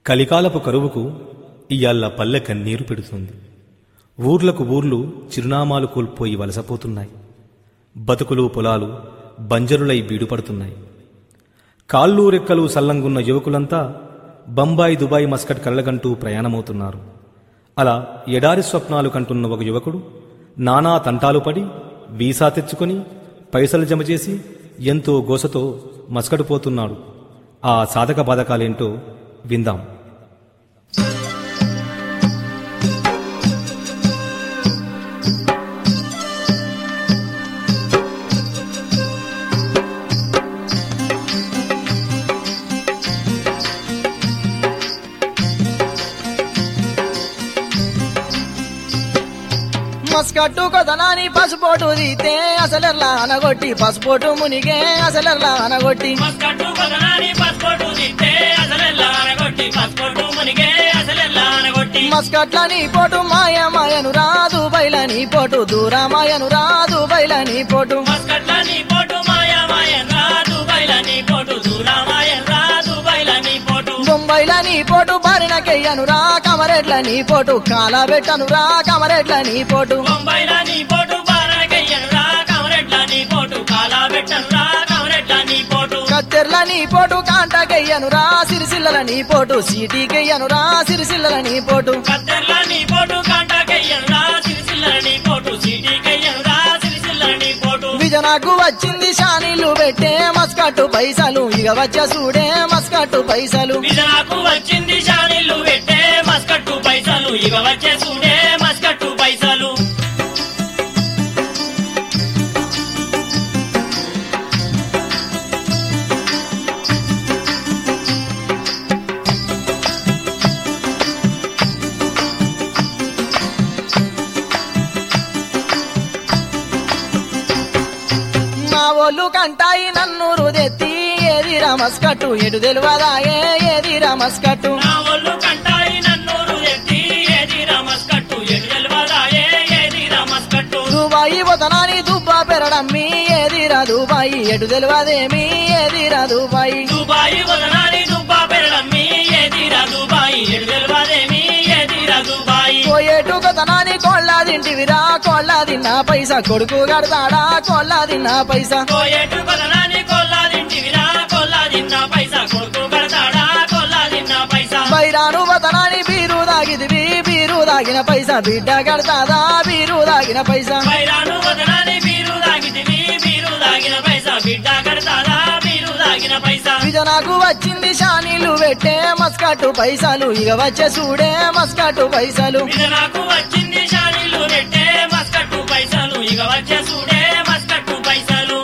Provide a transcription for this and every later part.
కలికాలపు కరువుకు ఇయాళ్ళ పల్లె కన్నీరు పెడుతుంది ఊర్లకు ఊర్లు చిరునామాలు కోల్పోయి వలసపోతున్నాయి బతుకులు పొలాలు బంజరులై బీడుపడుతున్నాయి కాళ్ళు రెక్కలు సల్లంగున్న యువకులంతా బంబాయి దుబాయ్ మస్కట్ కళ్ళగంటూ ప్రయాణమవుతున్నారు అలా ఎడారి స్వప్నాలు కంటున్న ఒక యువకుడు నానా తంటాలు పడి వీసా తెచ్చుకొని పైసలు జమ చేసి ఎంతో గోసతో మస్కట్ పోతున్నాడు ఆ సాధక బాధకాలేంటో విందాం మస్కట్టు కొదనాని పసుపోటు తీతే అసలెర్లా అనగొట్టి పసుపోటు మునిగే అసలెర్లా అనగొట్టి మస్కట్టు కొదనాని పాస్పోర్టు తిట్టే అసలెల్లా అనగొట్టి పాస్పోర్టు మునిగే అసలెల్లా అనగొట్టి మస్కట్లని పోటు మాయ మాయను రాదు బయలని పోటు దూరమాయను రాదు బయలని పోటు మస్కట్ల నీ పోటు మాయా మాయన్ రా దుబాయ్ల నీ పోటు దూరా మాయన్ రా దుబాయ్ల నీ పోటు బొంబాయిలని పోటు బారినకెయ్యను రా కమరెడ్లని పోటు కాలబెట్టను రా కమరెడ్లని పోటు బొంబాయిల నీ పోటు బారణకయ్యను రా కమరెడ్ల నీ పోటు కాలా పెట్టను రా కమరెడ్ల నీ పోటు కత్తెర్లని పోటు కాంటకెయ్యను రా సిరిసిల్లలని పోటు సీటీకెయ్యను రా సిరిసిల్లలని పోటు కత్తెర్ల నీ పోటు కాంటాకయ్యను రా సిరిసిల్లర నీ పోటు సిటీకయ్యను రా సిరిసిల్లర నీ పోటు విజనకు వచ్చింది షానీలు పెట్టే మస్కట్టు పైసలు ఇక వచ్చే చూడే మస్కట్టు పైసలు నాకు వచ్చింది షానీళ్ళు పెట్టే మస్కట్టు పైసలు ఇక వచ్చే చూడే మస్కట్టు పైసలు మా ఒళ్ళు కంటాయి నన్ను రుదెత్తి ఏది మస్కట్టు ఎటు తెలియదాయే ఏది మస్కట్టు నా ఒళ్ళు కంటాయి నన్నూరు ఎత్తి ఏది మస్కట్టు ఎటు తెలవదాయే ఏది మస్కట్టు దుబాయి వదనాని దుబ్బా పెరడమ్మి ఏది దుబాయి ఎటు తెలియదేమి ఏది దుబాయి దుబాయి వదనాలి దుబ్బా పెరడమ్మి ఏది దుబాయి ఎటు తెలవదేమి ఏది దుబాయి పోయేటు కొతనాని కోళ్ళ తింటివిరా కోళ్ళ తిన్న పైసా కొడుకు కడతాడా కోళ్ళ తిన్న పైసా కోయేటు వదనాని కొల్లా తింటివిరా కొల్లా తిన్న పైసా కొడుకు కడతాడా కొల్లా తిన్న పైసా బైరాను వదనాని బీరు దాగిదివి బీరు దాగిన పైసా బిడ్డ కడతాదా బీరు దాగిన పైసా పైరాను వదనాని బీరు దాగితివి బీరు దాగిన పైసా బిడ్డ కడతాదా బీరు దాగిన పైసా విజనకు వచ్చింది షానీలు పెట్టే మస్కట్టు పైసలు ఇక వచ్చే చూడే మస్కట్టు పైసలు ఇది నాకు వచ్చింది షానీలు పెట్టే మస్కట్టు పైసలు ఇక వచ్చే చూడే మస్కట్టు పైసలు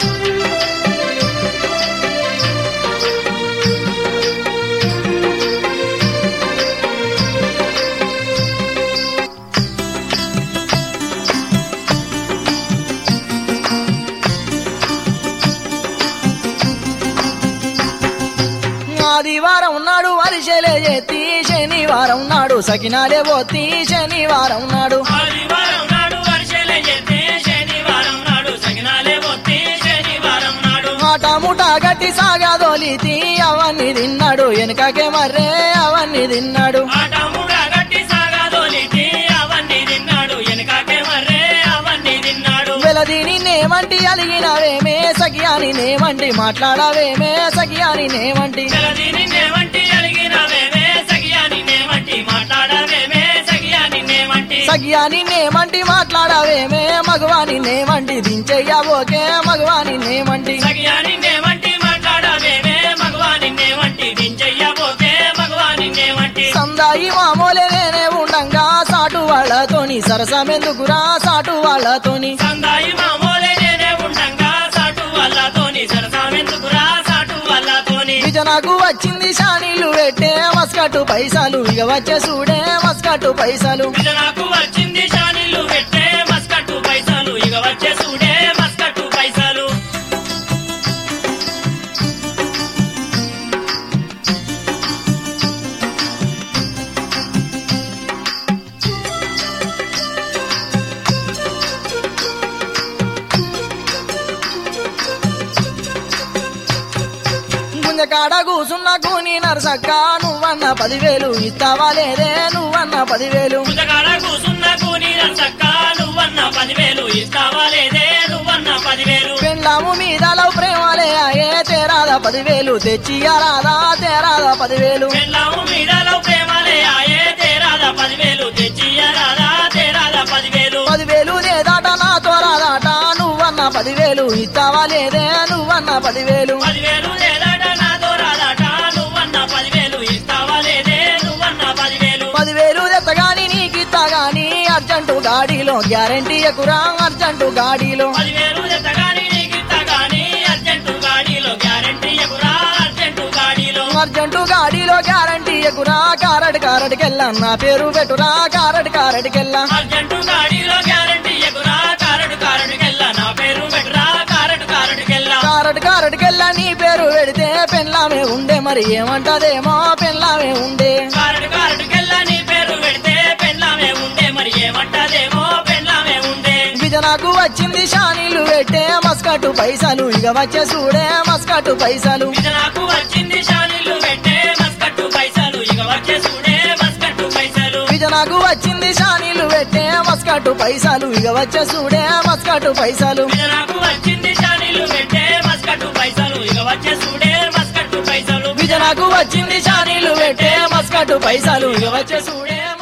ఆదివారం నాడు అరిసెలే చేతి శనివారం నాడు సకినాలే పోతి శనివారం నాడు ఆదివారం నాడు వర్షలే చెప్తే శనివారం నాడు సగినాలే పోతే శనివారం నాడు ఆట ముఠ గట్టి సాగాదోలితి అవన్నీ తిన్నాడు వెనకకే మర్రే అవన్నీ తిన్నాడు ఆట ముగా గట్టి సాగాదోలితి అవన్నీ తిన్నాడు వెనకాకే మర్రే అవన్నీ తిన్నాడు వెలదిని నేమంటి అలిగినవేమే సగియాని నేమంటి మాట్లాడవేమే సగియాని నేమంటి తెలదీని నేమంటి అలిగినవేమే సగియాని నేమంటి మాట్లాడవేమే సగియాని నేమంటి సగియాని నేమంటి మాట్లాడవేమే మగవాని నేమంటి దించెయ్యబోకే మగవాని నేమంటి సగియాని నేమంటి మాట్లాడవేమే మగవాని నేమంటి దించెయ్యబోతే మగవాని నేమంటి సందాయి మామూలే నేనే ఉండంగా సాటు వాళ్ళతోని సరసమెందుకురా సాటు వాళ్ళతోని సందాయి మామూలే నేనే ఉండంగా సాటు వాళ్ళతోని సరసామెందుకురా సాటు వాళ్ళతోని విజనకు వచ్చింది షానీలు పెట్టే మస్కట్టు పైసలు ఇక వచ్చే చూడే మస్కట్టు పైసలు ఇది నాకు వచ్చింది షానీలు పెట్టే మస్కట్టు పైసలు ఇక వచ్చే చూడే మస్కట్టు పైసలు కాడ కూసున్న కూని నరసక్క నువ్వన్న పదివేలు ఇస్తావా లేదే నువ్వన్న పదివేలు పుస్తకాడ కూసున్న కూని రసక్క నువ్వన్న పదివేలు ఇస్తావా లేదే నువ్వన్న పదివేలు పెళ్ళాము మీద లవ్ ప్రేమలే అయ్యే తేరాదా పదివేలు తెచ్చియరాదా తేరాదా పదివేలు పెళ్ళాము మీదలో ప్రేమలే ఆయే తేరాదా పదివేలు తెచ్చియరాదా తేరాదా పదివేలు పదివేలు లేదాట నాతో రాదాట నువ్వన్న పదివేలు ఇస్తావా లేదే నువ్వన్న పదివేలు పదివేలు లేదట నాతో రాదట నువ్వన్న పదివేలు ఇస్తావా లేదే నువ్వన్న పదివేలు పదివేలు తెత్తగాని నీకిత్తా గాని అర్జెంటు గాడిలో గ్యారంటీ ఎక్కురా అర్జెంటు గాడిలో పదివేలు ఎత్తగాని నీకిత్త గాని అర్జెంటు గాడిలో గ్యారంటీ ఎగురా అర్జెంటు గాడిలో అర్జెంటు గాడిలో గ్యారంటీ ఎక్కురా కారడ్ కారడ్కెళ్ళా నా పేరు పెట్టురా కారడ్ కారడ్కెళ్ళా అర్జెంటు గాడిలో గ్యారంటీ ఎగురా కారడు కారడుకెళ్ళ నా పేరు పెట్టురా కారడు కారడుకెళ్ళ కారడ్ కారడ్కెళ్ళా నీ పేరు పెడితే పెళ్ళామే ఉండే మరి ఏమంటదేమో పెళ్ళామే ఉండే కారడు కారడుకెళ్ళ నీ పేరు పెడితే పెళ్ళామే ఉండే మరి ఏమంటదేమో పెళ్ళామే ఉండే విజనకు వచ్చింది షానీలు పెట్టే మస్కట్టు పైసలు ఇక వచ్చే చూడే మస్కట్టు పైసలు ఇది నాకు వచ్చింది షానిల్లు పెట్టే మస్కట్టు పైసలు ఇక వచ్చే చూడే మస్కట్టు పైసలు విజనకు వచ్చింది షానీలు పెట్టే మస్కట్టు పైసలు ఇక వచ్చే చూడే మస్కట్టు పైసలు ఇది నాకు వచ్చింది షానిల్లు పెట్టే మస్కట్టు పైసలు ఇక వచ్చే చూడే మస్కట్టు పైసలు విజనకు వచ్చింది షానీలు పెట్టే మస్కట్టు పైసలు ఇక వచ్చే చూడే